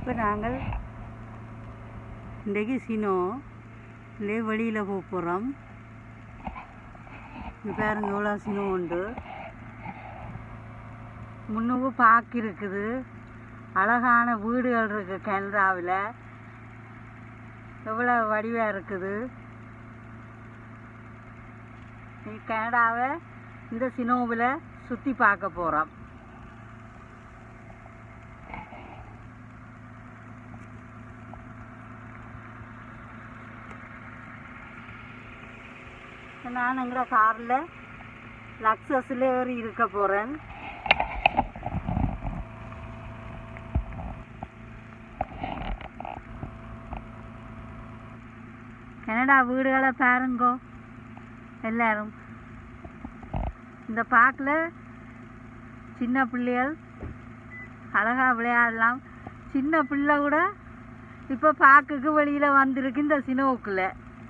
இப்போ நாங்கள் இன்றைக்கு சினோ இல்லை வெளியில் போக போகிறோம் இங்க பாருங்க எவ்வளோ சினோ உண்டு முன்னுக்கு பார்க் இருக்குது அழகான வீடுகள் இருக்குது கனடாவில் எவ்வளோ வடிவாக இருக்குது நீ கனடாவை இந்த சினோவில் சுற்றி பார்க்க போகிறோம் நானுங்கிற காரில் லக்ஸஸில் ஏறி இருக்க போகிறேன் கனடா வீடுகளை பாருங்கோ எல்லாரும் இந்த பார்க்கில் சின்ன பிள்ளைகள் அழகாக விளையாடலாம் சின்ன பிள்ளை கூட இப்போ பார்க்குக்கு வெளியில் வந்திருக்கு இந்த சினோவுக்குள்ளே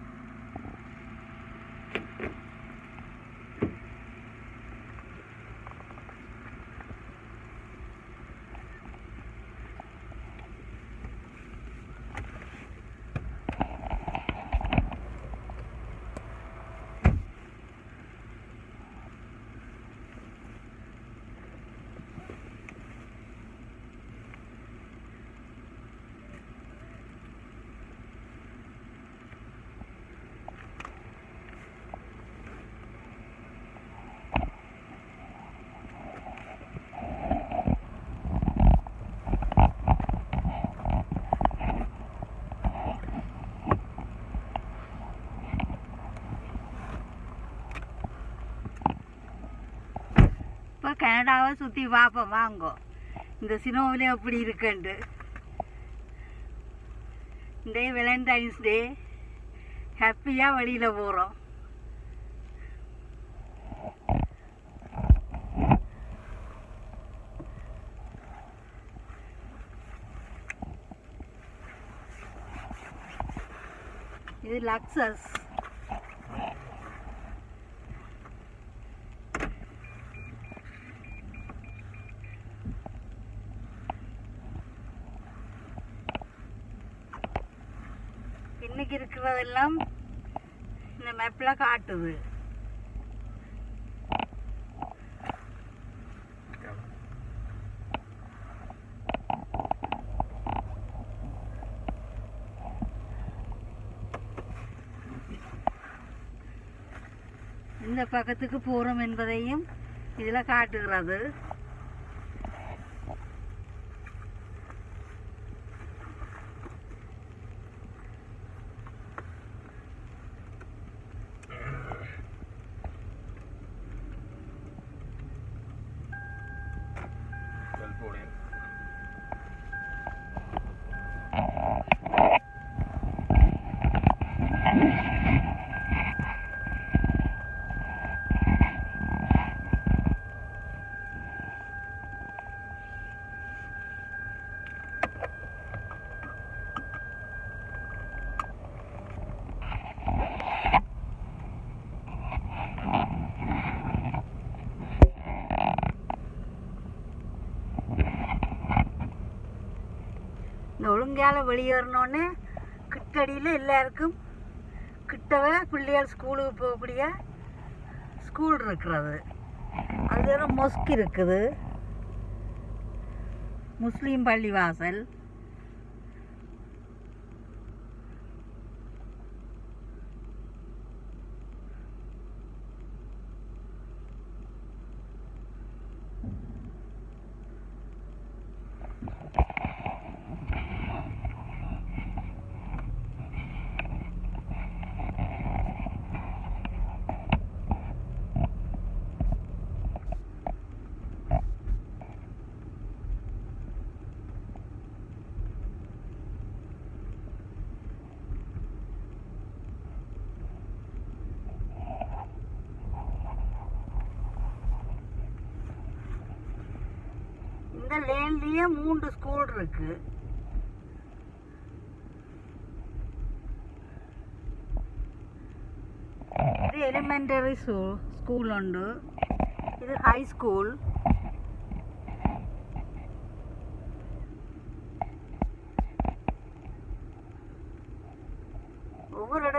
இப்போ கனடாவை சுற்றி பார்ப்போம் வாங்கோ இந்த சினோவில் எப்படி இருக்குண்டு இந்த வேலண்டைன்ஸ் டே ஹாப்பியாக வெளியில் போகிறோம் இது லக்ஸஸ் இன்னைக்கு இருக்கிறதெல்லாம் இந்த மேப்பில் காட்டுது இந்த பக்கத்துக்கு போகிறோம் என்பதையும் இதில் காட்டுகிறது California. இந்த ஒழுங்கால வெளியேறணுன்னு கிட்டடியில் எல்லாருக்கும் கிட்டவே பிள்ளைகள் ஸ்கூலுக்கு போகக்கூடிய ஸ்கூல் இருக்கிறது அது ஒரு மொஸ்க் இருக்குது முஸ்லீம் பள்ளிவாசல் இந்த லேன்லயே மூன்று ஸ்கூல் இருக்கு இது எலிமெண்டரி ஸ்கூல் உண்டு இது ஹை ஸ்கூல்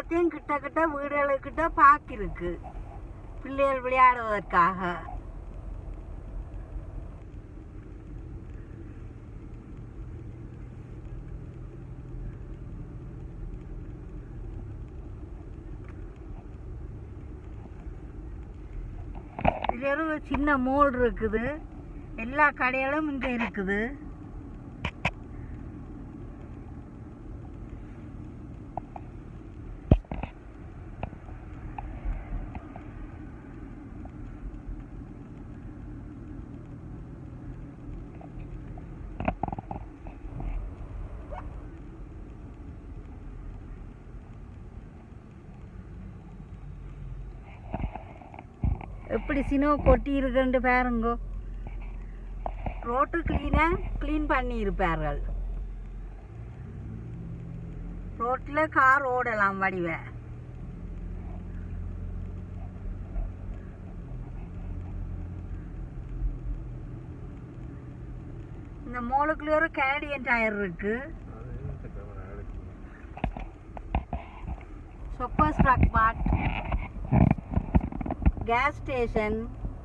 எல்லாத்தையும் கிட்ட கிட்ட வீடுகளுக்கிட்ட பார்க் இருக்கு பிள்ளைகள் விளையாடுவதற்காக இதுல ஒரு சின்ன மோல் இருக்குது எல்லா கடைகளும் இங்க இருக்குது எப்படி சினோ கொட்டி இருக்குன்னு பாருங்கோ ரோட்டு கிளீனாக க்ளீன் பண்ணி இருப்பார்கள் ரோட்டில் கார் ஓடலாம் வடிவ இந்த மோலுக்குள்ளே ஒரு கேனடியன் டயர் இருக்கு சூப்பர் ஸ்ட்ரக் மார்ட் கேஸ் ஸ்டேஷன்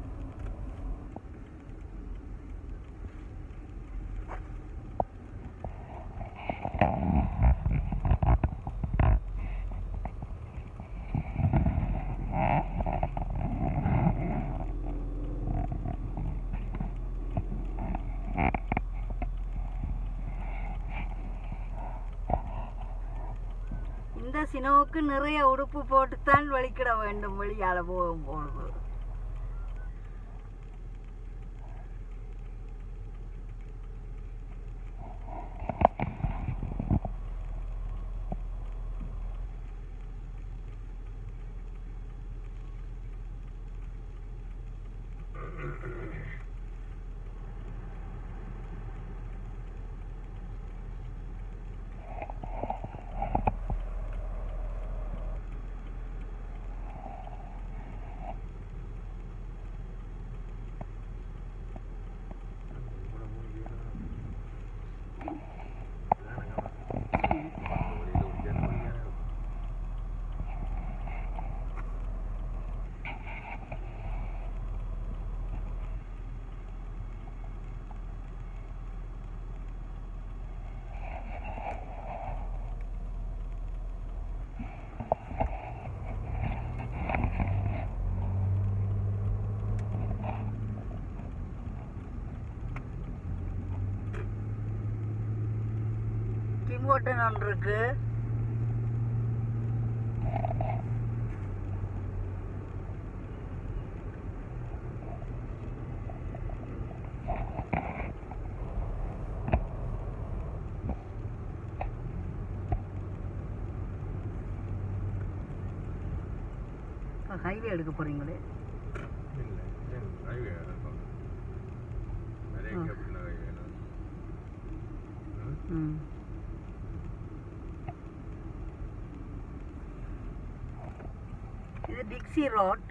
இந்த சினோவுக்கு நிறைய உடுப்பு போட்டுத்தான் வெளிக்கிட வேண்டும் வெளியால போகும்பொழுது டிமோட்டன் ஒன்று இருக்கு ஹைவே எடுக்க போறீங்களே ம் இது டிக்ஸி ரோட்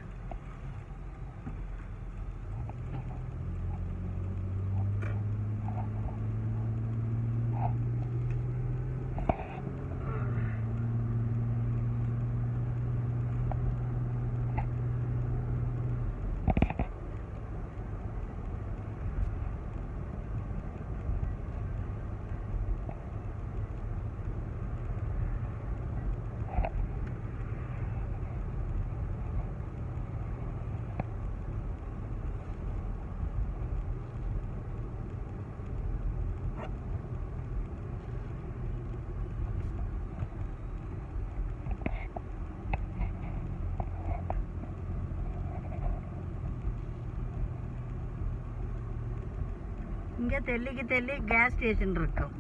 இங்க தெல்லிக்கு தெல்லி கேஸ் ஸ்டேஷன் இருக்கும்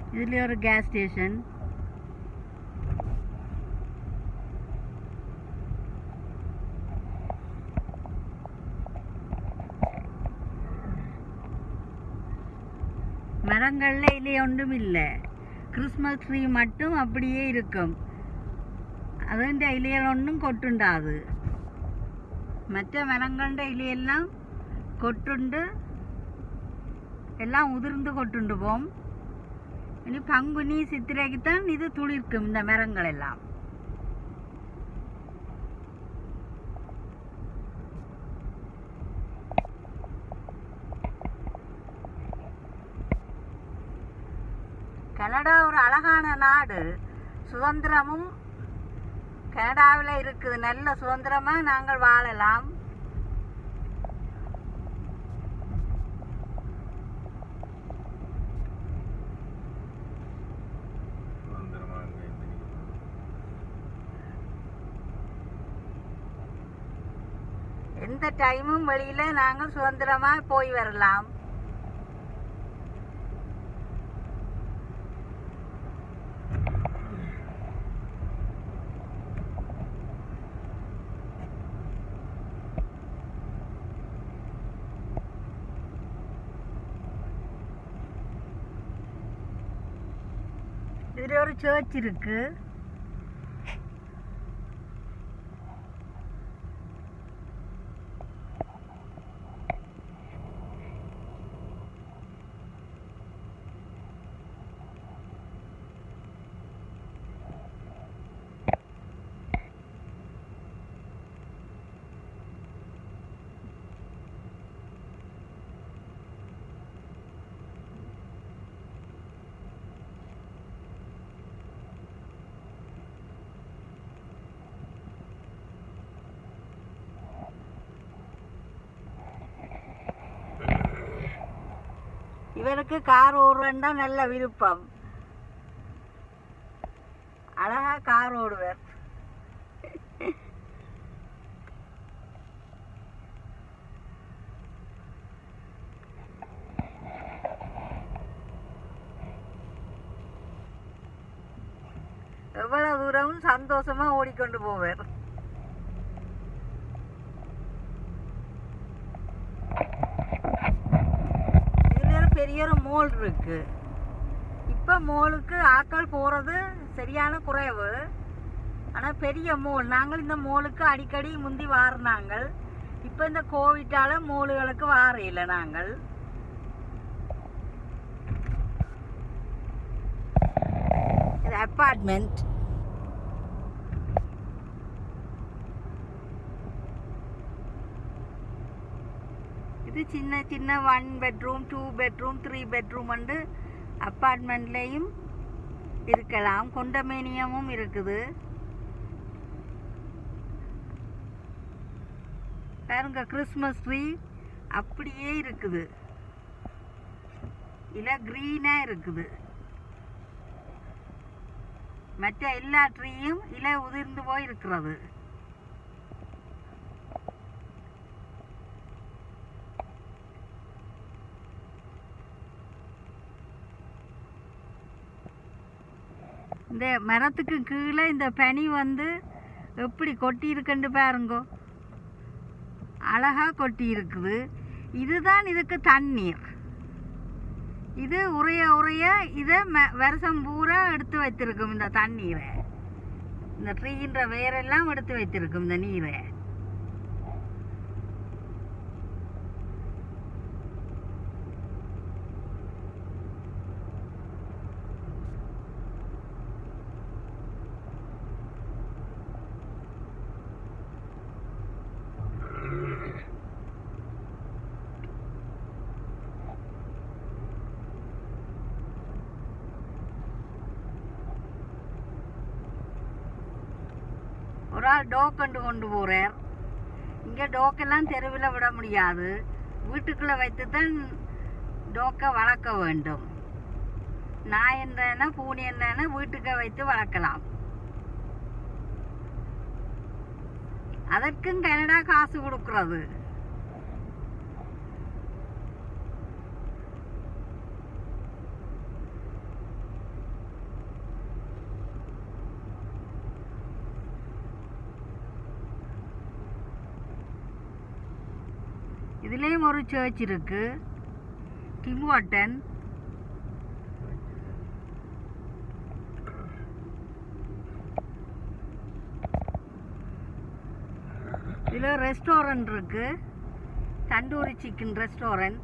இதுல ஒரு கேஸ் ஸ்டேஷன் மரங்கள்ல இலை ஒன்றும் இல்லை கிறிஸ்மஸ் ட்ரீ மட்டும் அப்படியே இருக்கும் അതിൻ്റെ ഇലകളൊന്നും കൊട്ടുണ്ടാത് മറ്റേ മരങ്ങളുടെ ഇലയെല്ലാം കൊട്ടുണ്ട് എല്ലാം ഉതിർந்து கொட்டுண்டு போம் இனி பங்குனி சித்திரைக்குத்தான் இது துளிர்க்கும் இந்த மரங்கள் எல்லாம் கனடா ஒரு அழகான நாடு சுதந்திரமும் கனடாவில் இருக்குது நல்ல சுதந்திரமா நாங்கள் வாழலாம் சுதந்திரமா அங்க இருந்து நிக்கணும். எந்த டைமும் வெளியில நாங்கள் சுதந்திரமா போய் வரலாம் இதுல ஒரு சர்ச் இருக்கு இவருக்கு கார் ஓடுவேன் தான் நல்ல விருப்பம் அழகா கார் ஓடுவார் எவ்வளவு தூரமும் சந்தோஷமா ஓடிக்கொண்டு போவார் இதுல ஒரு பெரிய ஒரு மோல் இருக்கு இப்ப மோலுக்கு ஆட்கள் போறது சரியான குறைவு ஆனா பெரிய மோல் நாங்கள் இந்த மோலுக்கு அடிக்கடி முந்தி வாரினாங்கள் இப்ப இந்த கோவிட்டால மோலுகளுக்கு வார இல்லை நாங்கள் இது அப்பார்ட்மெண்ட் இது சின்ன சின்ன one bedroom two bedroom three bedroom வந்து அப்பார்ட்மெண்ட்லேயும் இருக்கலாம் கொண்டமேனியமும் இருக்குது பாருங்க கிறிஸ்மஸ் ட்ரீ அப்படியே இருக்குது இலை க்ரீனாக இருக்குது மற்ற எல்லா ட்ரீயும் இலை உதிர்ந்து போய் இருக்கிறது இந்த மரத்துக்கு கீழே இந்த பனி வந்து எப்படி கொட்டி இருக்குன்னு பாருங்கோ அழகா கொட்டி இருக்குது இதுதான் இதுக்கு தண்ணீர் இது உரைய உரைய இதை ம- வருஷம் பூரா எடுத்து வைத்திருக்கும் இந்த தண்ணீரை இந்த ட்ரீன்ற வேரெல்லாம் எடுத்து வைத்திருக்கும் இந்த நீரை ஒரு ஆள் டோக் கொண்டு கொண்டு போகிறார் இங்கே டோக்கெல்லாம் தெருவில் விட முடியாது வீட்டுக்குள்ளே வைத்து தான் டோக்கை வளர்க்க வேண்டும் நாய் என்றன பூனை என்றன வீட்டுக்கு வைத்து வளர்க்கலாம் அதற்கும் கனடா காசு கொடுக்கிறது இங்கேயும் ஒரு சர்ச் இருக்கு டிம்வாட்டன் இதில் ரெஸ்டாரண்ட் இருக்கு தந்தூரி சிக்கன் ரெஸ்டாரண்ட்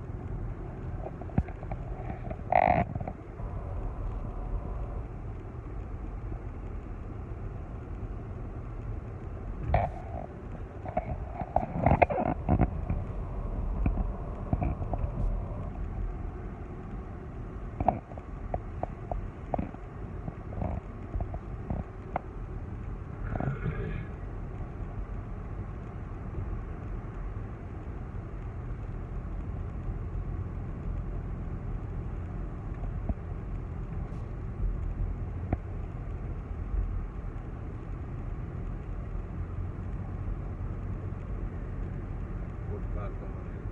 போட்டு பார்க்க முடியும்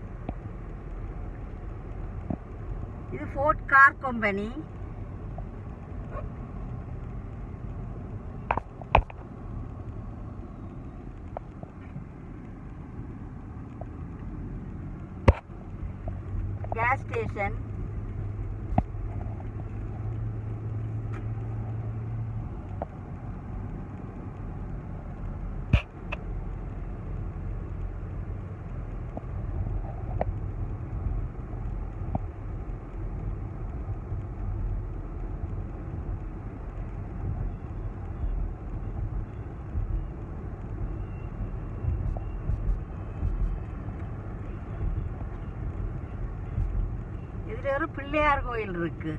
இது Ford car company gas station இதுல ஒரு பிள்ளையார் கோயில் இருக்கு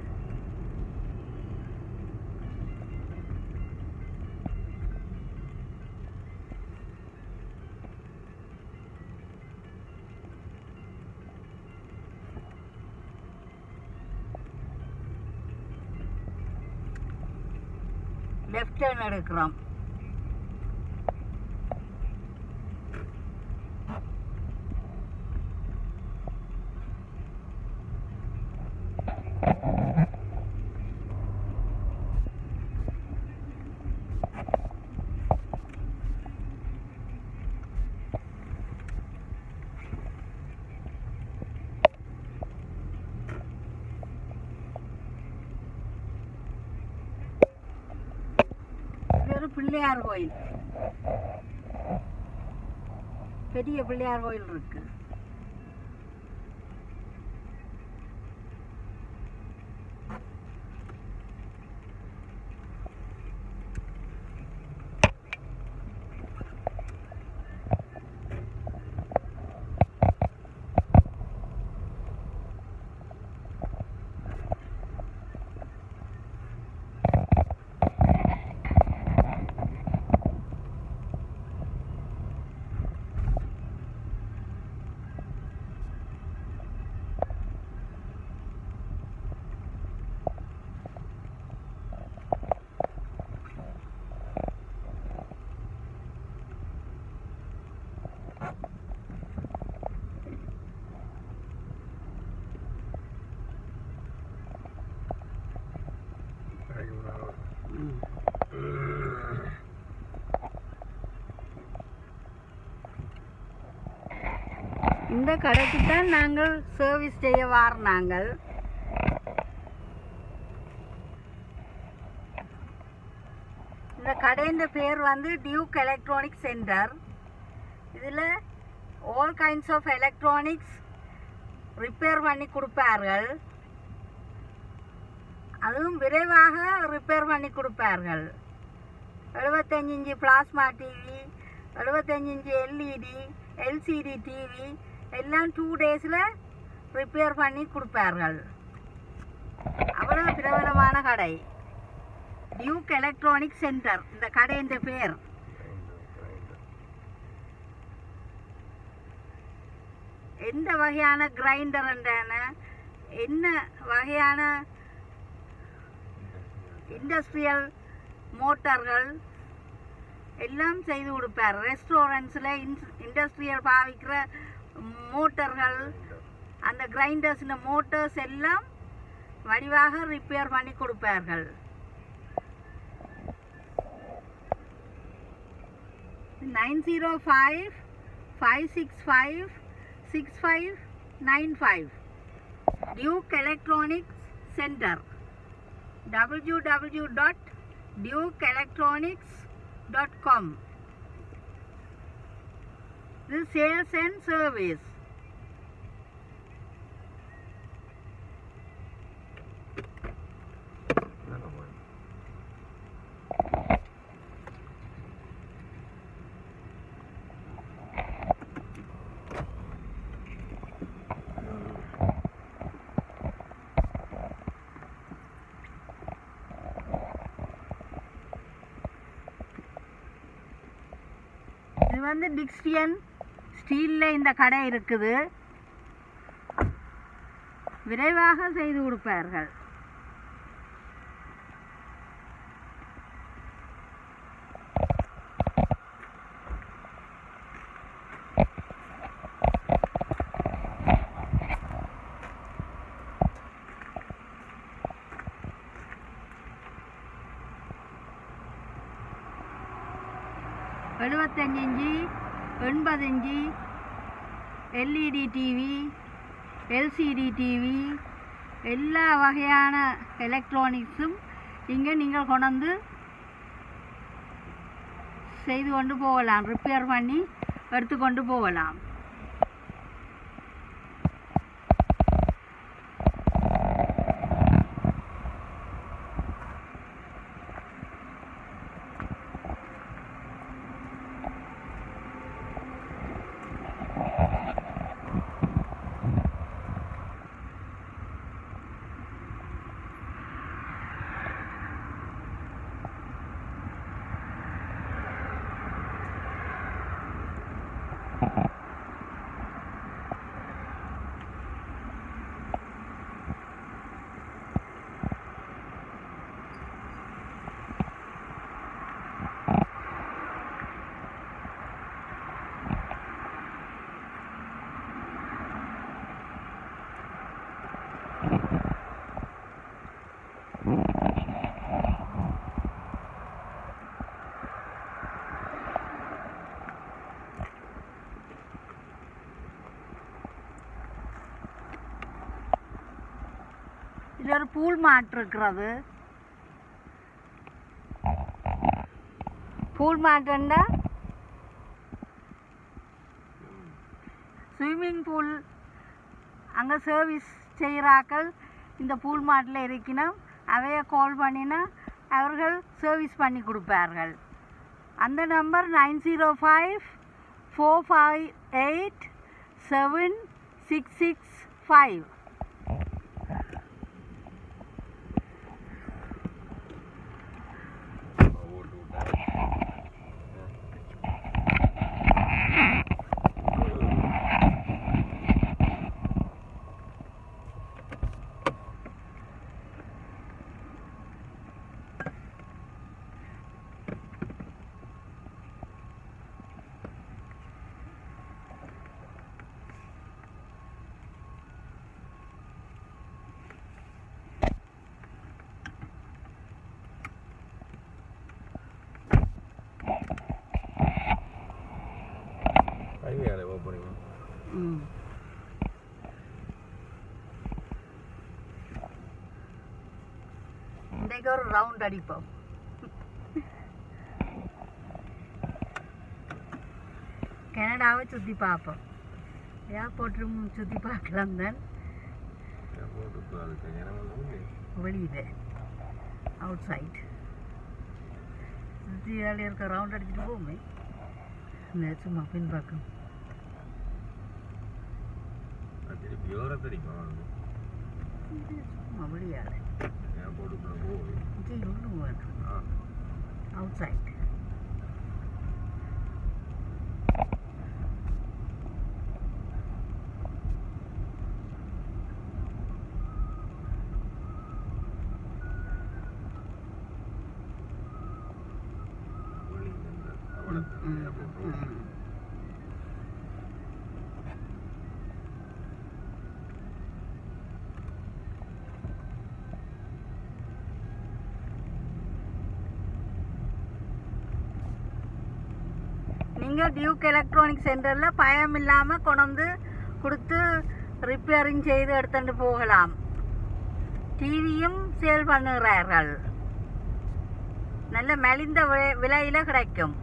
லெஃப்ட் டேர்ன் எடுக்கிறோம் இது ஒரு பிள்ளையார் கோயில் பெரிய பிள்ளையார் கோயில் இருக்கு இந்த கடைக்கு தான் நாங்கள் சர்வீஸ் செய்ய வார நாங்கள் இந்த கடையின் பேர் வந்து டியூக் எலக்ட்ரானிக் சென்டர் இதில் all kinds of electronics repair பண்ணி கொடுப்பார்கள் அதுவும் விரைவாக ரிப்பேர் பண்ணி கொடுப்பார்கள் எழுபத்தஞ்சு இன்ச்சு பிளாஸ்மா டிவி எழுபத்தஞ்சு இன்ச்சு எல்இடி எல்சிடி டிவி எல்லாம் டூ டேஸில் ரிப்பேர் பண்ணி கொடுப்பார்கள் அவ்வளோ பிரபலமான கடை டியூக் எலக்ட்ரானிக் சென்டர் இந்த கடையின் பேர் எந்த வகையான கிரைண்டர் என்ன வகையான இண்டஸ்ட்ரியல் மோட்டார்கள் எல்லாம் செய்து கொடுப்பார் ரெஸ்டாரண்ட்ஸில் இண்டஸ்ட்ரியல் பாவிக்கிற மோட்டர்கள் அந்த கிரைண்டர்ஸில் மோட்டர்ஸ் எல்லாம் வடிவாக ரிப்பேர் பண்ணி கொடுப்பார்கள் nine zero five five six five six five nine five Duke electronics center W W dot Duke electronics dot com இது சேல்ஸ் அண்ட் சர்வீஸ் நல்ல மாதிரி. இது வந்து டிக்ஸ்டியன் ஸ்டீலில் இந்த கடை இருக்குது விரைவாக செய்து கொடுப்பார்கள் எழுபத்தஞ்சு இஞ்சி எண்பது இஞ்சி எல்இடி டிவி எல்சிடி டிவி எல்லா வகையான எலக்ட்ரானிக்ஸும் இங்கே நீங்கள் கொண்டாந்து செய்து கொண்டு போகலாம் ரிப்பேர் பண்ணி எடுத்துக்கொண்டு போகலாம் இதில் ஒரு பூல் மாட் இருக்கிறது பூல் மாட்டுண்டா ஸ்விம்மிங் பூல் அங்கே சர்வீஸ் செய்கிறாக்கள் இந்த பூல் மாட்டில் இருக்கணும் அவைய கால் பண்ணினா அவர்கள் சர்வீஸ் பண்ணி கொடுப்பார்கள் அந்த number nine zero five four five eight seven six six five ஓட்டு விட்டா. ஹைவேல போக போறீங்க ம் இன்றைக்கு ஒரு ரவுண்ட் அடிப்போம் கனடாவை சுற்றி பார்ப்போம் ஏர்போர்ட்டும் சுற்றி பார்க்கலாம் தான் போட்டு அதுக்கு நேரம் வந்து வெளியில் அவுட் சைட் சுற்றி வேலையில் இருக்க ரவுண்ட் அடிச்சுட்டு போவோமே இந்த சும்மா பின்பக்கம் திருப்பி ஓரத்தடிக்கும் இது சும்மா வெளியால் ஏர்போர்ட்டுக்குள்ள போகுது இது ஒன்றும் வேணும் ஆ அவுட் சைட் உள்ளிங்க அவளை ஏர்போர்ட் ரோடு நீங்கள் டியூக் எலக்ட்ரானிக் சென்டரில் பயம் இல்லாமல் கொண்டு வந்து கொடுத்து ரிப்பேரிங் செய்து எடுத்துட்டு போகலாம் டிவியும் சேல் பண்ணுகிறார்கள் நல்ல மலிந்த வி- விலையில கிடைக்கும்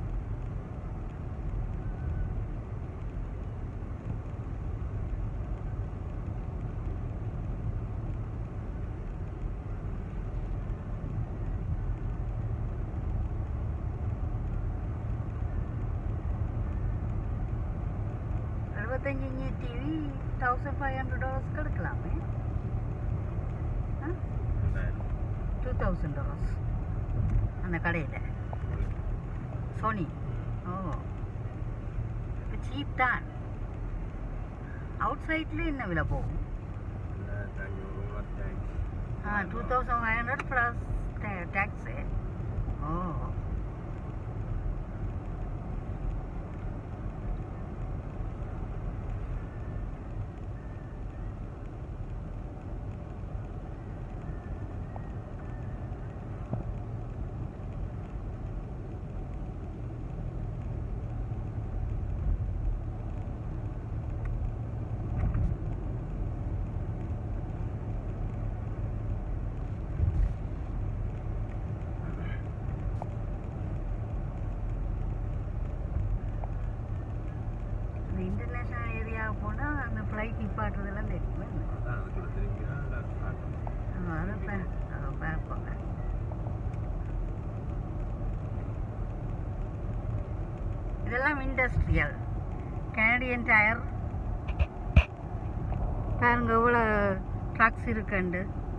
அறுபத்தஞ்சு inch TV thousand five hundred dollars கிடைக்கலாமே டூ தௌசண்ட் டாலர்ஸ் அந்த கடையில் சோனி ஓ இப்போ சீப் தான் அவுட் சைட்ல என்ன விலை போகும் ஆ two thousand five hundred plus tax ஓ இந்த இன்டர்நேஷ்னல் ஏரியா போனால் அந்த ஃப்ளைட் நிப்பாட்டுறதெல்லாம் தெரியுமா அதை பே- அதை பார்ப்பாங்க இதெல்லாம் இண்டஸ்ட்ரியல் கனடியன் டயர் பாருங்க எவ்வளோ ட்ரக்ஸ் இருக்குண்டு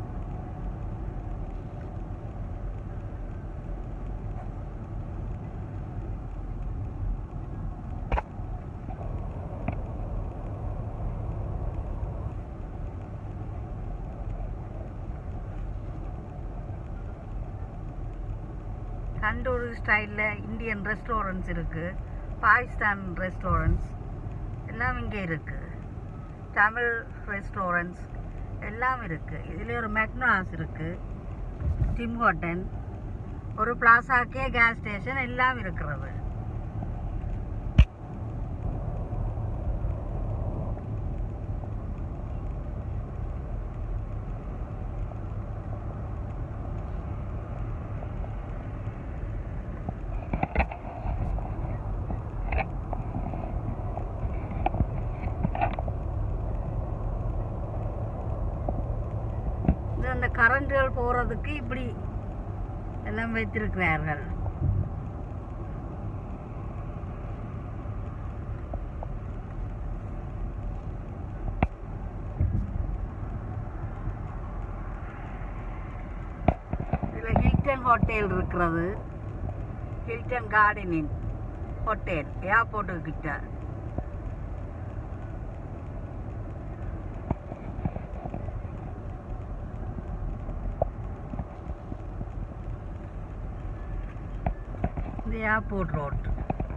தந்தூரி ஸ்டைலில் இந்தியன் ரெஸ்டாரண்ட்ஸ் இருக்குது பாகிஸ்தான் ரெஸ்டாரண்ட்ஸ் எல்லாம் இங்கே இருக்குது தமிழ் ரெஸ்டாரண்ட்ஸ் எல்லாம் இருக்குது இதில் ஒரு மெக்னாஸ் இருக்குது டிம் ஹோட்டன் ஒரு பிளாசாக்கே கேஸ் ஸ்டேஷன் எல்லாம் இருக்கிறது இது அந்த கரண்ட்டுகள் போகிறதுக்கு இப்படி எல்லாம் வைத்திருக்கிறார்கள் இதில் ஹில்டன் ஹோட்டல் இருக்கிறது ஹில்டன் கார்டனின் ஹோட்டல் ஏர்போர்ட்டு கிட்ட இது ஏர்போர்ட் ரோட்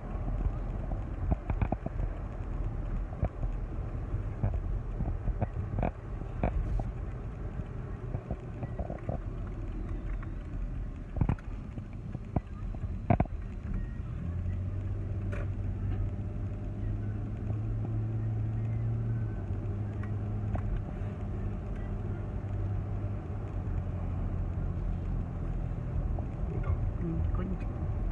ம், கொஞ்சம்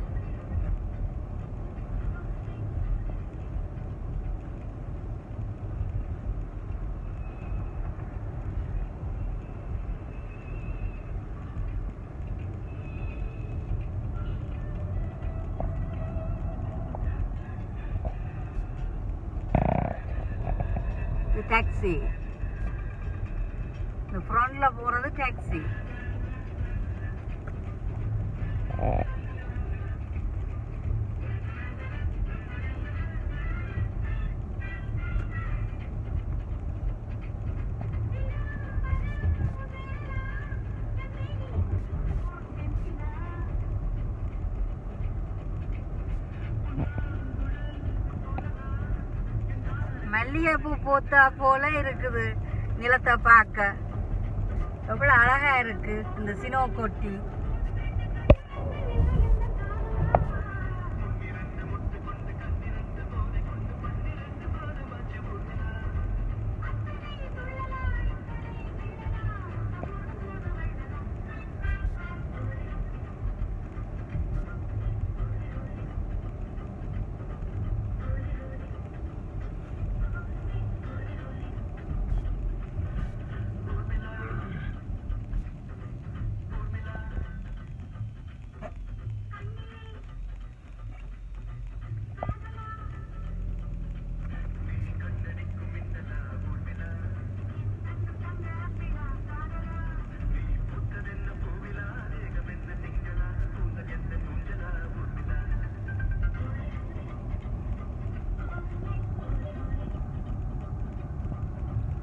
இது டாக்ஸி இந்த ஃப்ரண்ட்ல போறது டாக்ஸி மல்லிகைப்பூ பூத்தா போல இருக்குது நிலத்தை பார்க்க எவ்வளோ அழகா இருக்கு இந்த சினோ கொட்டி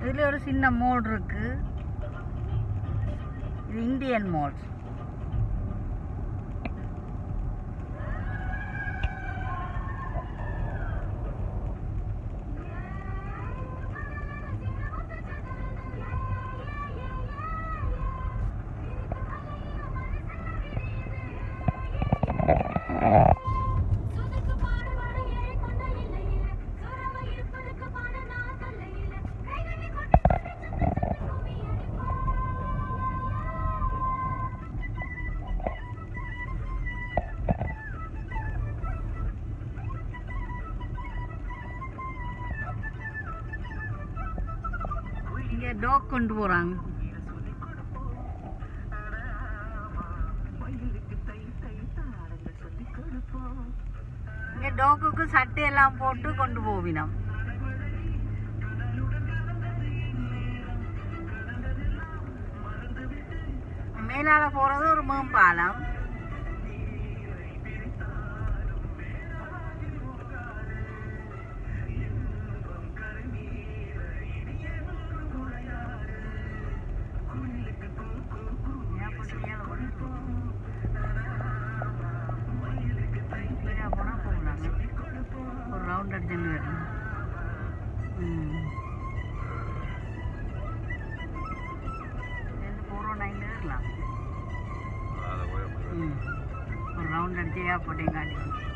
இதில் ஒரு சின்ன மோட் இருக்கு இது இந்தியன் மோட் சொதுக்கு பாட பாட ஏழை கொண்ட இல்லையில சொரவ இருப்பதுக்கு பாட நான் தொல்லையில கைகட்டி கொட்டி கொட்டி சுத்தி சுத்தி கும்மி அடிப்போம் இங்கே டாக் கொண்டு போகிறாங்க இங்கே டாக்குக்கு சட்டையெல்லாம் போட்டு கொண்டு போவினோம் மேலால போறது ஒரு மேம்பாலம் ஏன் போட்டு மேல ஓடிட்டு? கீழே போனா போகலாங்க ஒரு ரவுண்ட் அடிச்சுட்டு வரணும் ம் சேர்ந்து போகிறோம் நைன் இருக்கலாம் அதை போய் அப்படி ம் ஒரு ரவுண்ட் அடிச்சு ஏர்போர்ட்டையும் காட்டி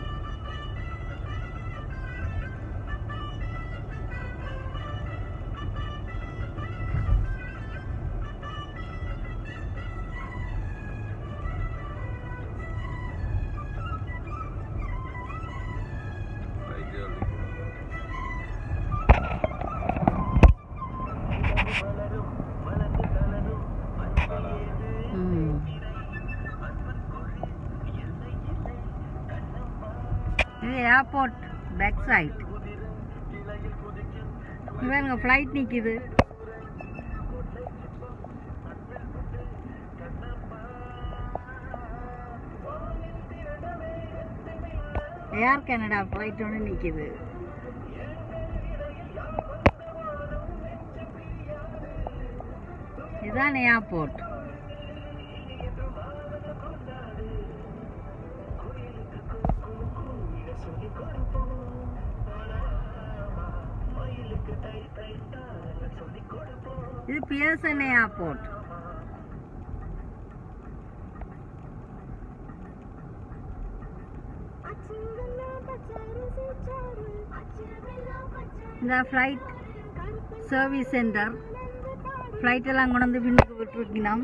ரைட்டு அப்படி ம் இது ஏர்போர்ட் பேக் சைட் இவங்க ஃப்ளைட் நிற்கிது ஏர் கனடா ஃப்ளைட் ஒன்று நிற்கிது இதுதான் ஏர்போர்ட் இது பியர்சன் ஏர்போர்ட் அச்சிங்கல்லா பச்சாரு சீச்சாரு அச்சிரமெல்லா பச்சாரு இந்த ஃப்ளைட் கருப்பு சர்வீஸ் சென்டர் நந்து பாடு ஃப்ளைட் எல்லாம் கொண்டு வந்து பின்னுக்கு விட்டுருக்கணும்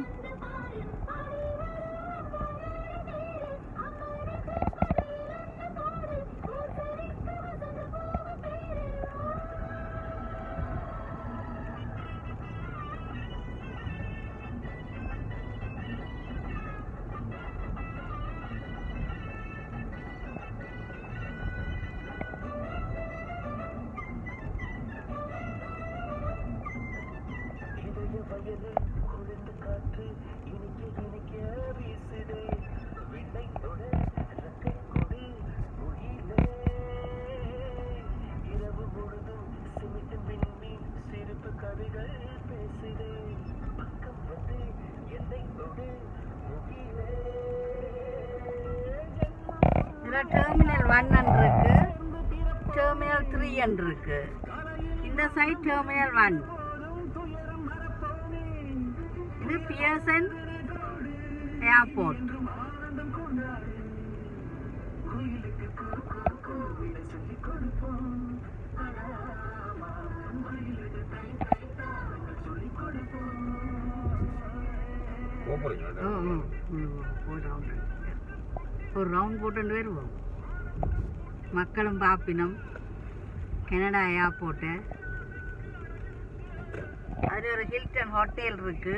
இதில் டெர்மினல் ஒன் இருக்கு டெர்மினல் த்ரீ இருக்கு இந்த சைட் டெர்மினல் ஒன் இது பியர்சன் ஏர்போர்ட் போகிறீங்க ஒரு ரவுண்ட் ஒரு ரவுண்ட் போட்டு வருவோம் மக்களும் பாப்பினம் கனடா ஏர்போர்ட்டு அது ஒரு ஹில்டன் ஹோட்டல் இருக்கு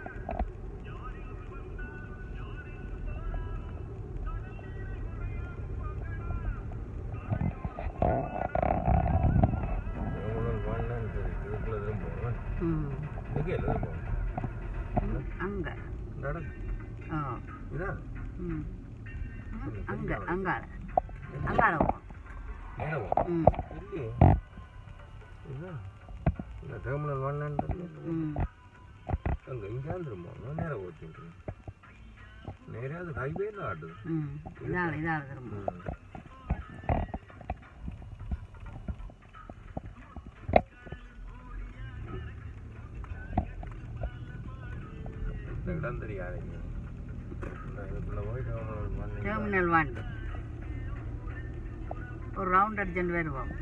வேண்டாம் சரி இதுக்குள்ள தான் போகிறேன் ம் இதுக்கு எல்லாம் போகிறேன் ம், அங்க இந்தாடா ஆ இதா ம் ம், அங்க அங்கால அங்கால போவோம் மேலே ம் இல்லையே இதா இந்த டெர்மினல் ஒன்னு ம் அங்கே இங்கே திரும்ப நேராக ஓட்டிட்டு நேராக அது ஹைவேல ஆடுது ம் இதான் இதான் திரும்ப ம். இந்த இடம் தெரியாது இந்த இதுக்குள்ள போய் டெர்மினல் ஒன் டெர்மினல் ஒன் ஒரு ரவுண்ட் அடிச்சுட்டு வருவோம்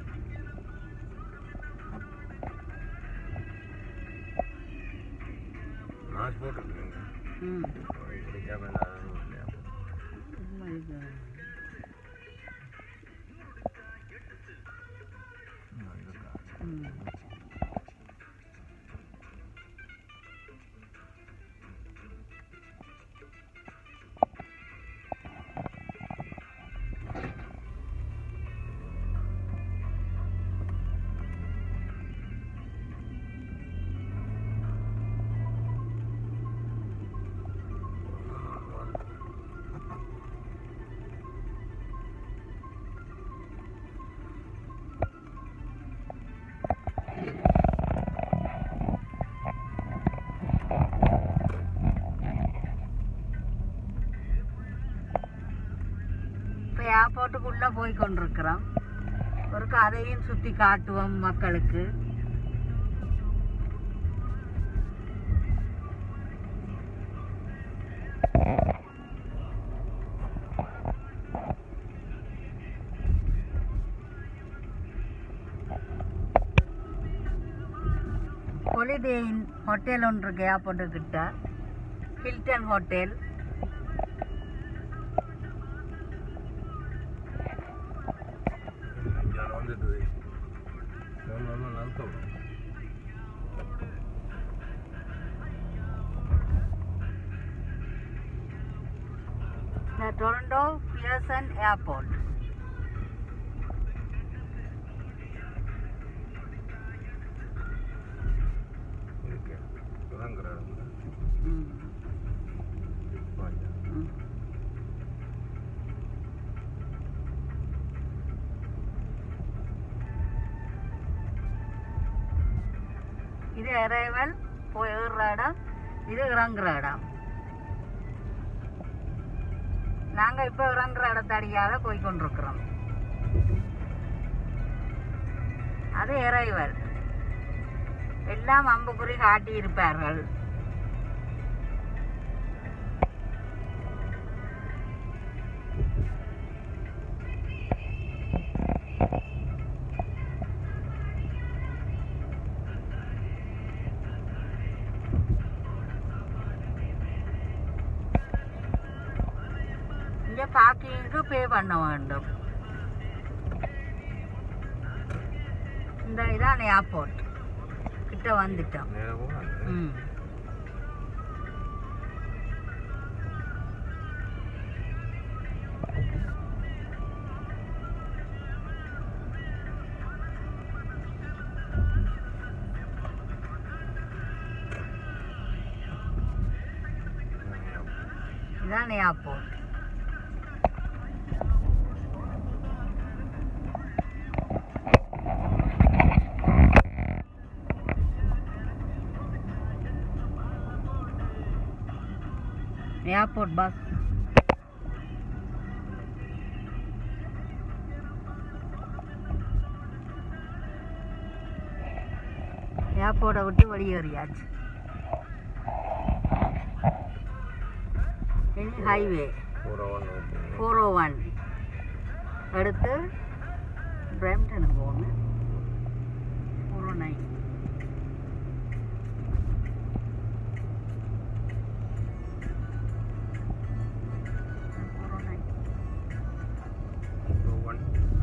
மாஸ் போட்டுருக்கீங்க ம் பிடிக்காம நான் இல்லையா சும்மா இது. ம் இப்போ ஏர்போர்ட்டுக்குள்ளே போய் கொண்டிருக்கிறோம் ஒரு கதையும் சுற்றி காட்டுவோம் மக்களுக்கு ஹாலிடே இன் ஹோட்டல் ஒன்று இருக்கு ஏர்போர்ட்டுக்கிட்ட ஹில்டன் ஹோட்டல் இங்கே வந்துட்டு டெர்மினல் நல்கம் the Toronto Pearson Airport. இருக்கு இறங்குற இடம் ம், ம். இது அரைவல் போய் ஏறுற இடம் இது இறங்குற இடம் நாங்க இப்ப இறங்குற இடத்தடியால போய் கொண்டிருக்கிறோம் அது இறைவல் எல்லாம் அம்புக்குறி காட்டி இருப்பார்கள் இங்க பார்க்கிங்க்கு பே பண்ண வேண்டும் இந்த இதான் ஏர்போர்ட் கிட்ட வந்துட்டோம் நேராக போகலாம் ம் இதான் ஏர்போர்ட் ஏர்போர்ட் பஸ் ஏர்போர்ட்டை விட்டு வெளியேறியாச்சு இனி ஹைவே ஒரு ஒன் ஃபோர் ஓ ஒன் எடுத்து பிரம்டனுக்கு போகணும் four O nine four O nine one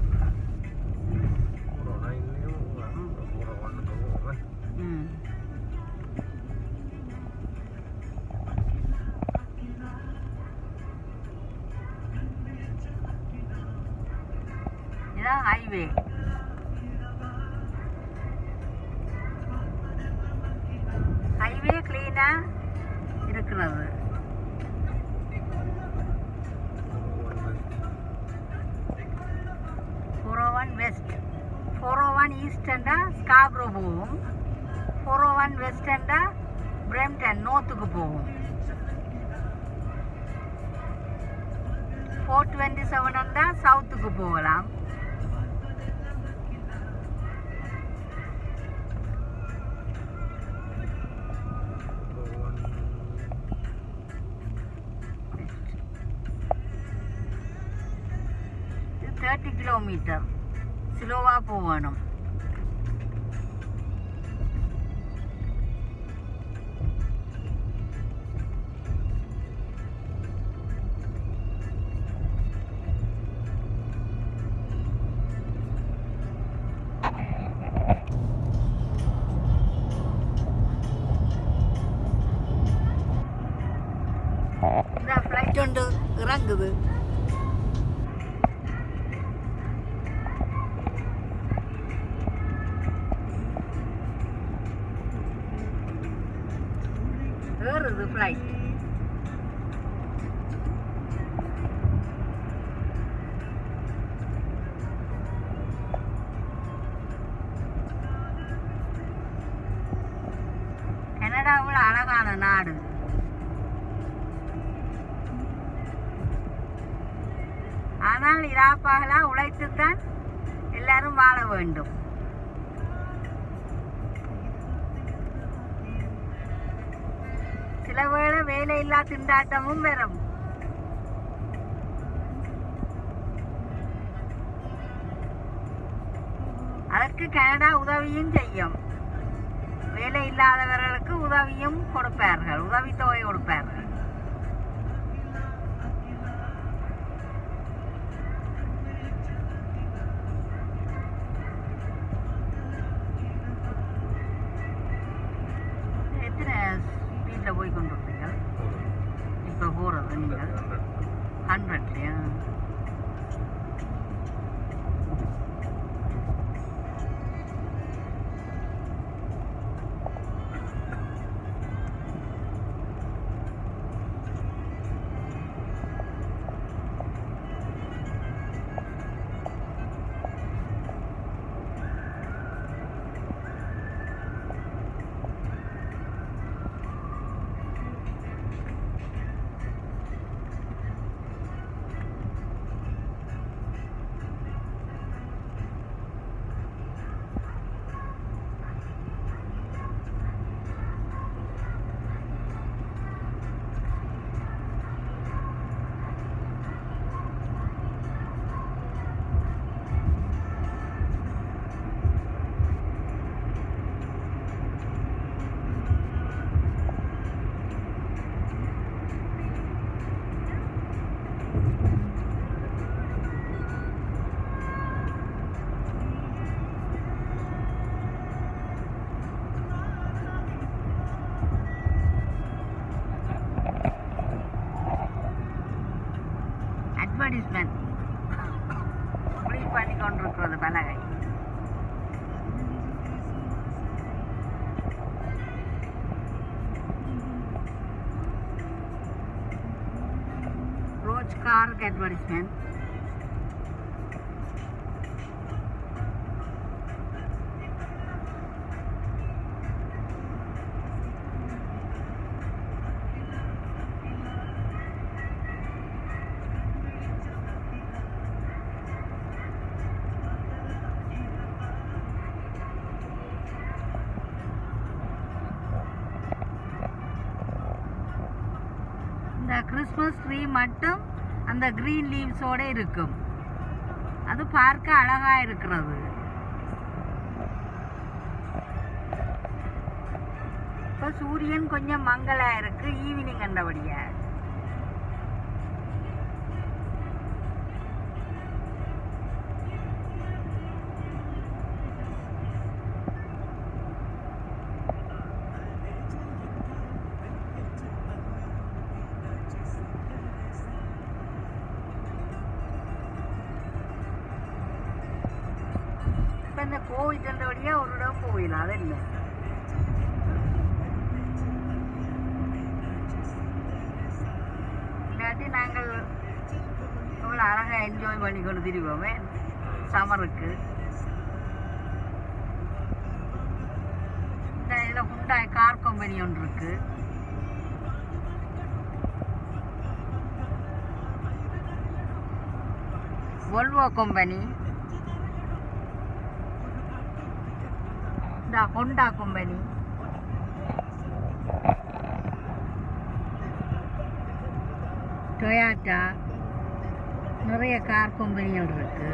ஒரு நைன்லேயும் ஒரு ஒன்று போவேன் ம் இதான் ஹைவே ஹைவே கிளீனா இருக்கிறது four O one west four O one ஈஸ்டண்டா ஸ்காப்ரோ போகும் ஃபோர் ஓ ஒன் வெஸ்டண்டா பிரம்டன் நோத்துக்கு போகும் ஃபோர் டுவெண்ட்டி செவன் சவுத்துக்கு போகலாம் இது தேர்ட்டி கிலோமீட்டர் ஸ்லோவாக போகணும் இந்த ஃப்ளைட் ஒன்று இறங்குது ஏறுது ஃப்ளைட் கனடாவில் அழகான நாடு ஆனால் இராப்பகலா உழைத்துத்தான் எல்லாரும் வாழ வேண்டும் சில வேளை வேலையில்லா திண்டாட்டமும் வரும் அதற்கு கனடா உதவியும் செய்யும் வேலை இல்லாதவர்களுக்கு உதவியும் கொடுப்பார்கள் உதவித்தொகை கொடுப்பார்கள் எத்தனை ஸ்பீடில் போய் கொண்டு இருப்பீங்க இப்போ போகிறது நீங்கள் ஹண்ட்ரட்லையா அட்வர்டைஸ்மெண்ட் இப்படி பண்ணி கொண்டிருக்கிறது பலகை ரோஜ் காருக்கு அட்வர்டைஸ்மெண்ட் இந்த கிறிஸ்மஸ் ட்ரீ மட்டும் அந்த க்ரீன் லீவ்ஸோட இருக்கும் அது பார்க்க அழகா இருக்கிறது இப்போ சூரியன் கொஞ்சம் மங்களா இருக்கு ஈவினிங் கண்டபடியா இப்போ இந்த கோவில் கண்டபடியா ஒரு இடம் போயிடலாம் அது இல்லை இல்லாட்டி நாங்கள் இவ்வளோ அழகாக என்ஜாய் பண்ணி கொண்டு திரிவோமே சம்மருக்கு இந்த இதில் ஹுண்டாய் கார் கம்பெனி ஒன்று இருக்கு Volvo கம்பெனி இந்த ஹோண்டா கம்பெனி டொயாட்டா நிறைய கார் கம்பெனிகள் இருக்கு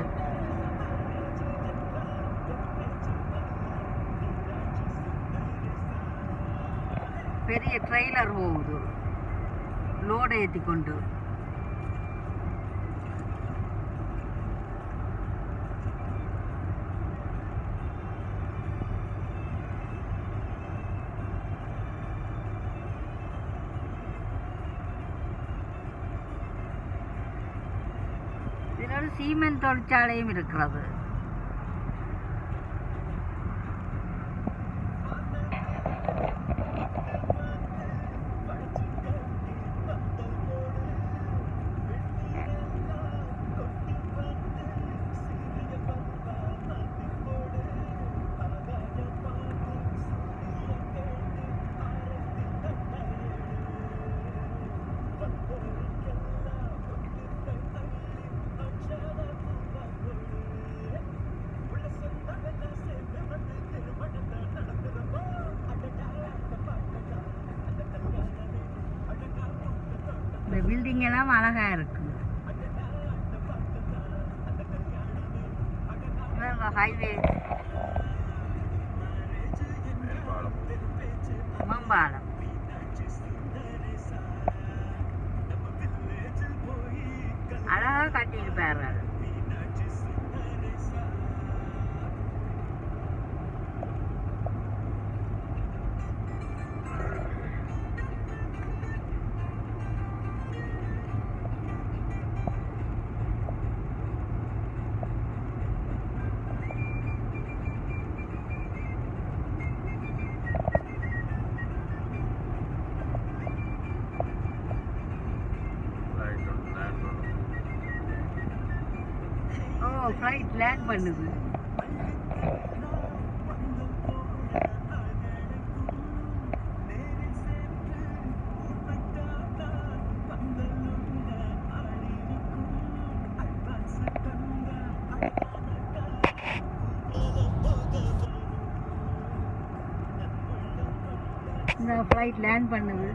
பெரிய ட்ரெய்லர் போகுது லோடு ஏற்றி கொண்டு இதோட சீமெண்ட் தொழிற்சாலையும் இருக்கிறது இந்த பில்டிங் எல்லாம் அழகா இருக்கு ஹைவே மேம்பாலம் மம்பாலம் அழகா கட்டியிருப்பாரு ரைட் ஒன்று லேண்ட் ஒன்று ஓ ஃப்ளைட் லேண்ட் பண்ணுது இந்த ஃப்ளைட் லேண்ட் பண்ணுது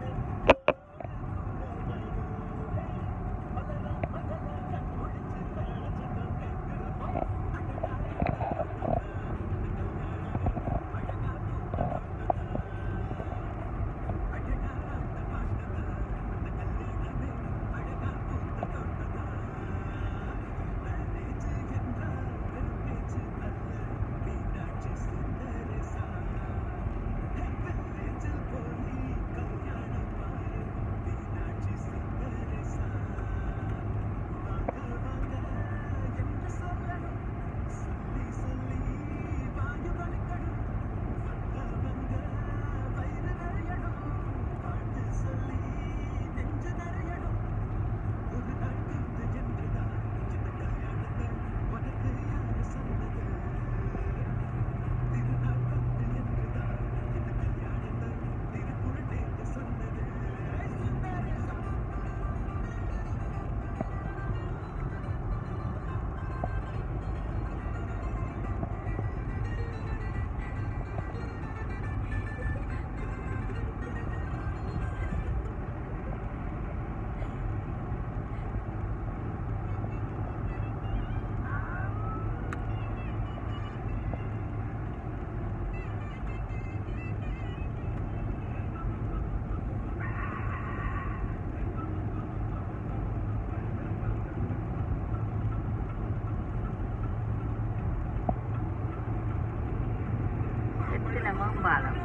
எத்தனை மேம்பாலம்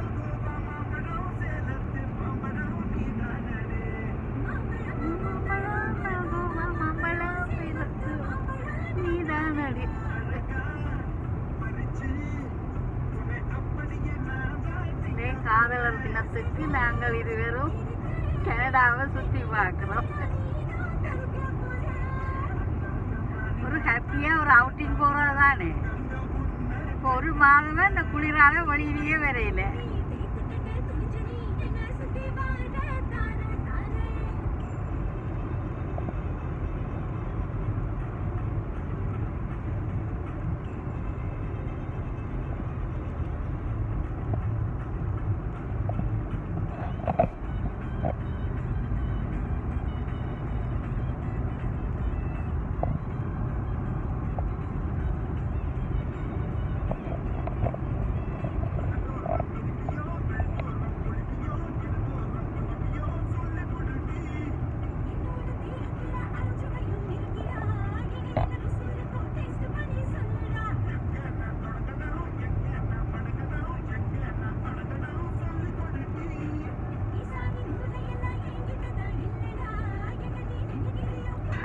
நீதானடி இதே காதலர் தினத்துக்கு நாங்கள் இருவரும் கனடாவை சுற்றி பார்க்கிறோம் ஒரு ஹாப்பியா ஒரு அவுட்டிங் போறது தானே இப்போ ஒரு மாதமே இந்த குளிரால வெளியிலேயே வரையில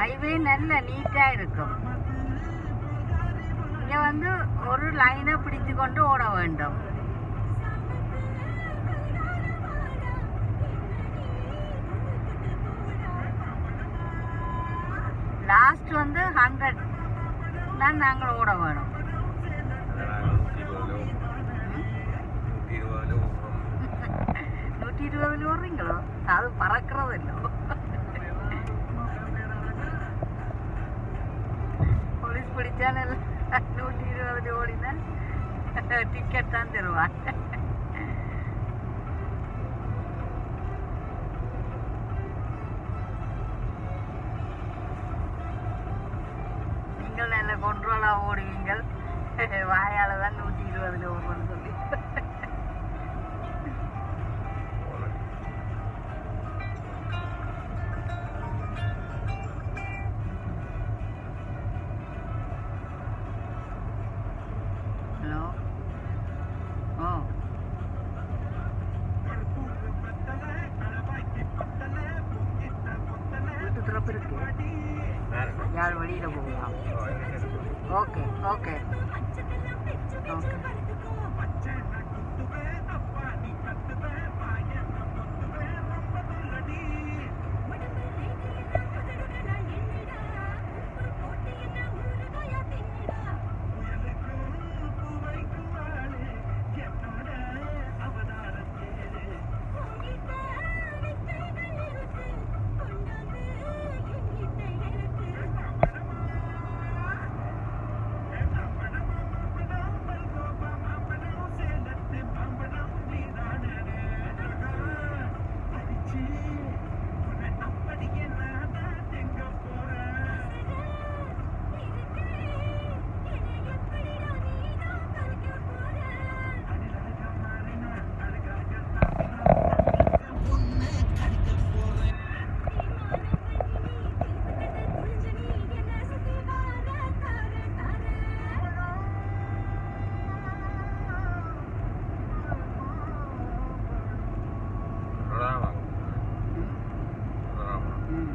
ஹைவே நல்ல நீட்டாக இருக்கும் இங்கே வந்து ஒரு லைனை பிடிச்சு கொண்டு ஓட வேண்டும் லாஸ்ட் வந்து ஹண்ட்ரட் தான் நாங்கள் ஓட வேணும் நூற்றி இருபதுல நூற்றி இருபதுல ஓடுறோம் நூற்றி இருபதுல ஓடுறீங்களோ அது பறக்கிறதில்லோ போலீஸ் பிடிச்சான நூற்றி இருபதுல ஓடினா டிக்கெட் தான் தருவான் நீங்கள் நல்ல கொண்ட்ரோலாக ஓடுவீங்கள் வாயால் தான் நூற்றி இருபதுல ஓடுறோன்னு சொல்லி ஹலோ ஓ வீட்டு திறப்பு இருக்கு வேறு யார் வெளியில் போகலாம் ஓகே ஓகே ஓகே ம்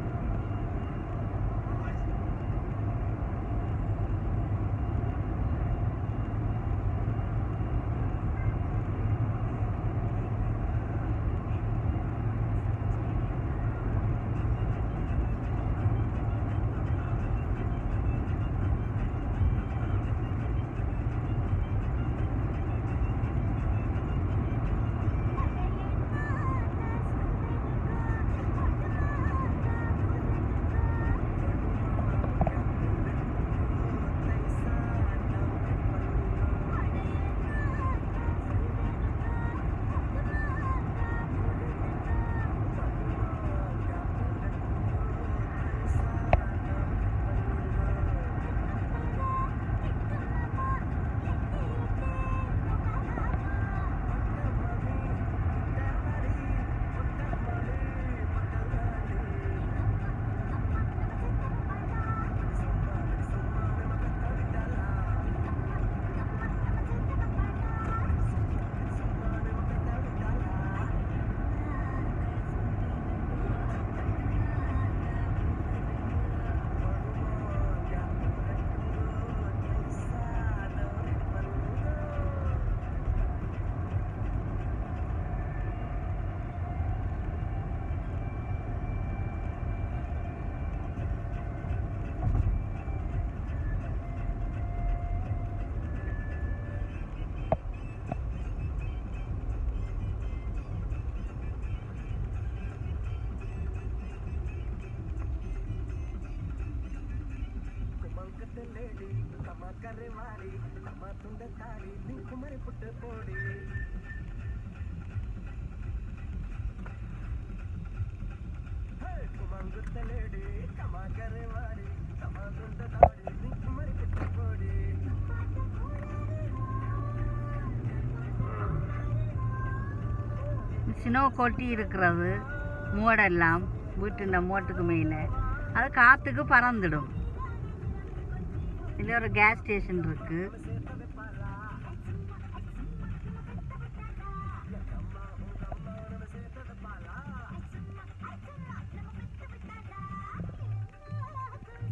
ஸ்னோ கொட்டி இருக்கிறது மூடெல்லாம் வீட்டுல மூட்டுக்கு மேலே அது காற்றுக்கு பறந்துடும் இதில் ஒரு கேஸ் ஸ்டேஷன் இருக்கு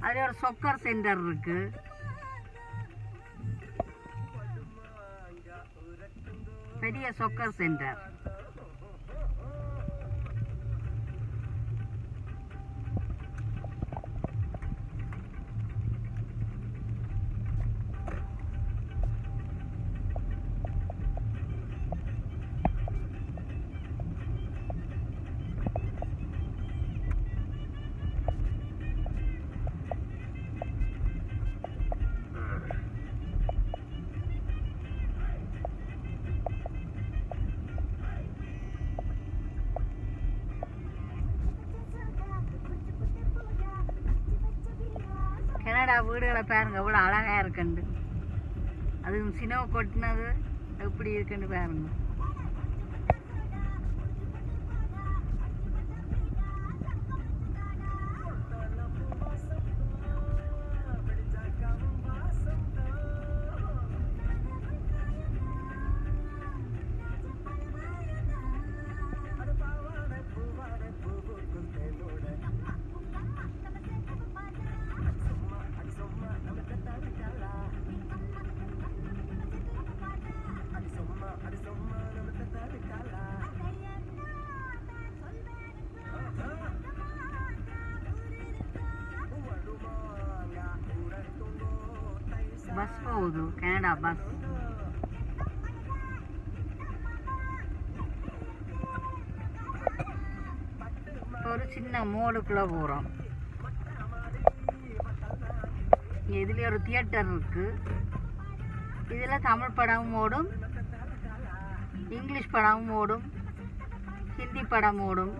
அதில் ஒரு சொக்கர் சென்டர் இருக்கு பெரிய சொக்கர் சென்டர் கனடா வீடுகளை பாருங்க எவ்வளோ அழகா இருக்குண்டு அது சினோ கொட்டினது எப்படி இருக்குன்னு பாருங்க பஸ் போகுது கனடா பஸ் ஒரு சின்ன மோடுக்குள்ள போகிறோம் இதுல ஒரு தியேட்டர் இருக்கு இதில் தமிழ் படமும் ஓடும் இங்கிலீஷ் படமும் ஓடும் ஹிந்தி படம் ஓடும்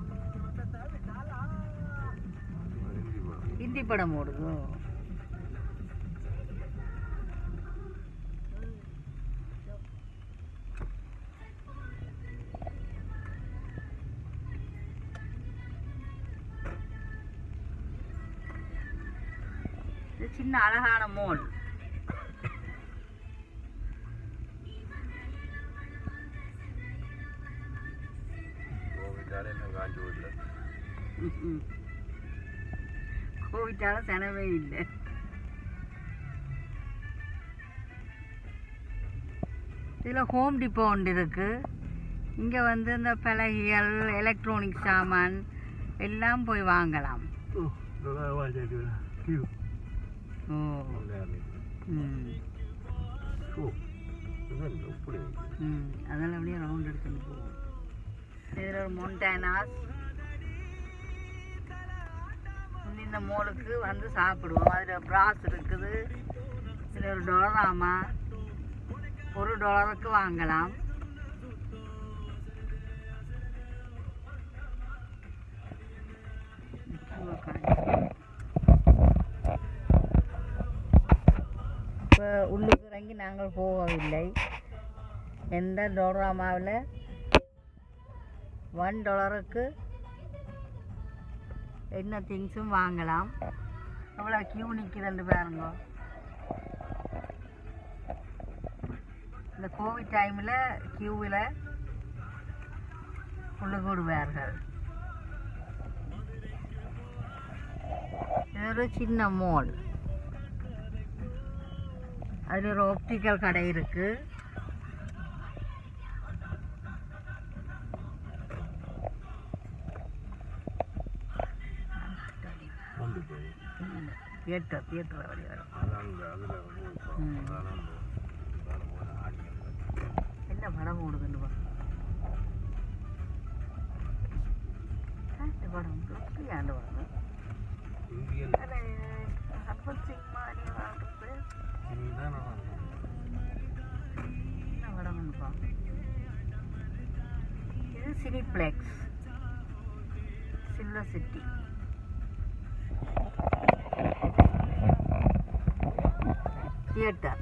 ஹிந்தி படம் ஓடுதோ இது சின்ன அழகான மோல் கோவிட்டாலே எல்லாம் காஞ்சி போயிடல கோவிட்டால செலவே இல்லை இதில் ஹோம் டிப்போ ஒன்று இருக்கு இங்கே வந்து இந்த பலகைகள் எலக்ட்ரானிக் சாமான் எல்லாம் போய் வாங்கலாம் ஓ ம் இப்படி ம் அதெல்லாம் அப்படியே ரவுண்ட் எடுத்துன்னு போகும் இதில் ஒரு மொண்டானாஸ் இந்த மோலுக்கு வந்து சாப்பிடுவோம் அதில் ப்ராஸ் இருக்குது இதில் ஒரு டொலராமா ஒரு டாலருக்கு வாங்கலாம் இப்போ உள்ளுக்கு இறங்கி நாங்கள் போகவில்லை எந்த டோராமாவில் ஒன் டாலருக்கு என்ன திங்ஸும் வாங்கலாம் எவ்வளோ கியூ நிற்குதுன்னு பாருங்க இந்த கோவிட் டைமில் கியூவில் உள்ளுக்கு விடுவார்கள் இது ஒரு சின்ன மால் அதில் ஒரு ஆப்டிக்கல் கடை இருக்குது வந்து போய் தியேட்டர் தியேட்டர் வழி வரும் அது அங்கே அதில் போய் ம். அதெல்லாம் வேலை போல ஆடி என்ன படம் ஓடுதுன்னு பா இந்த படம் எப்படி ஆண்டு படம் இந்தியன் ஹர்பத் சிங் மாதிரி வாழ்றது இதுதான் நல்லா என்ன படம்னு பா இது சினிப்ளெக்ஸ் சில்வர் சிட்டி தியேட்டர்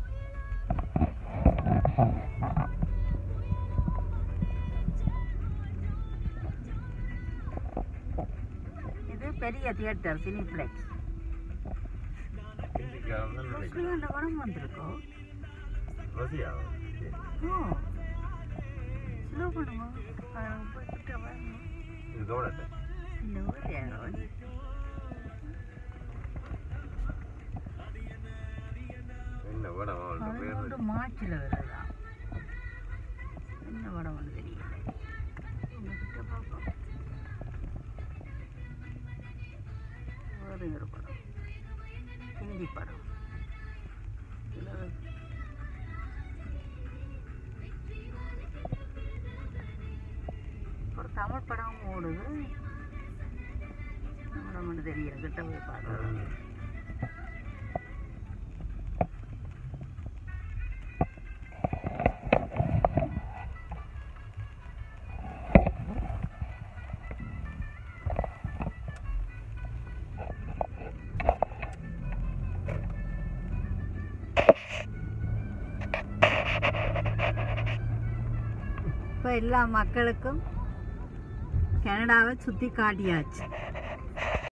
இது பெரிய தியேட்டர் சினிப்ளெக்ஸ் இந்திக்காரன் தான் நினைக்கிறேன் மோஸ்ட்லி அந்த படம் வந்திருக்கோம் ரசியா ஓ ஸ்லோ பண்ணுங்க அதில் போய் கிட்ட பாருங்க இதோட இந்த ஊர் யாரோ படம் அவள்கிட்ட அது பேர் வந்து மார்ச்சில் வருதா என்ன படம் ஒன்று தெரியல உங்ககிட்ட பார்ப்போம் வேறு ஒரு படம் ஹிந்தி படம் இதுல ஒரு தமிழ் படம் ஓடுது படம் ஒன்று தெரியல கிட்ட போய் பார்க்கலாம் இப்போ எல்லா மக்களுக்கும் கனடாவை சுற்றி காட்டியாச்சு